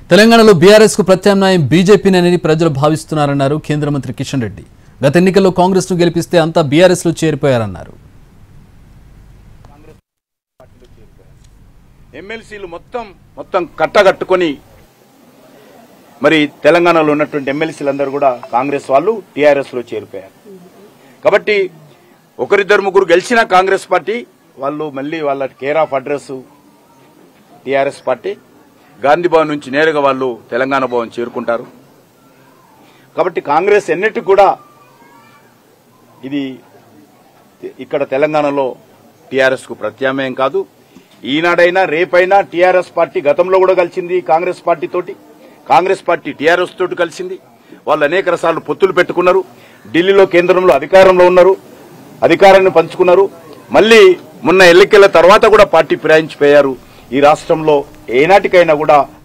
తెలంగాణలో బీఆర్ఎస్ కు ప్రత్యామ్నాయం బీజేపీనేనని ప్రజలు భావిస్తున్నారన్నారు కేంద్ర మంత్రి కిషన్ రెడ్డి గత ఎన్నికల్లో కాంగ్రెస్ ను గెలిపిస్తే అంతా బీఆర్ఎస్ లో చేరిపోయారన్నారు ఎమ్మెల్సీలు మొత్తం మొత్తం కట్టగట్టుకొని మరి తెలంగాణలో ఉన్నటువంటి ఎమ్మెల్సీలందరూ కూడా కాంగ్రెస్ వాళ్ళు టీఆర్ఎస్ లో చేరిపోయారు కాబట్టి ఒకరిద్దరు ముగ్గురు గెలిచిన కాంగ్రెస్ పార్టీ వాళ్ళు మళ్ళీ వాళ్ళ care of address TRS party Gandhi Bhavan నుంచి నేరుగా వాళ్ళు తెలంగాణ భవన్ చేరుకుంటారు కాబట్టి కాంగ్రెస్ ఎన్నిటికి కూడా ఇది ఇక్కడ తెలంగాణలో టీఆర్ఎస్ కు ప్రత్యామ్నాయం కాదు ఈనాడైనా రేపైనా టీఆర్ఎస్ పార్టీ గతంలో కూడా కలిసింది కాంగ్రెస్ పార్టీ తోటి కాంగ్రెస్ పార్టీ టీఆర్ఎస్ తోటి కలిసింది వాళ్ళు అనేక రసాలు పొత్తులు పెట్టుకున్నారు ఢిల్లీలో కేంద్రంలో అధికారంలో ఉన్నారు అధికారాన్ని పంచుకున్నారు మళ్ళీ మొన్న ఎన్నికల తర్వాత కూడా పార్టీ ఫిరాయించిపోయారు ఈ రాష్ట్రంలో ఏనాటికైనా కూడా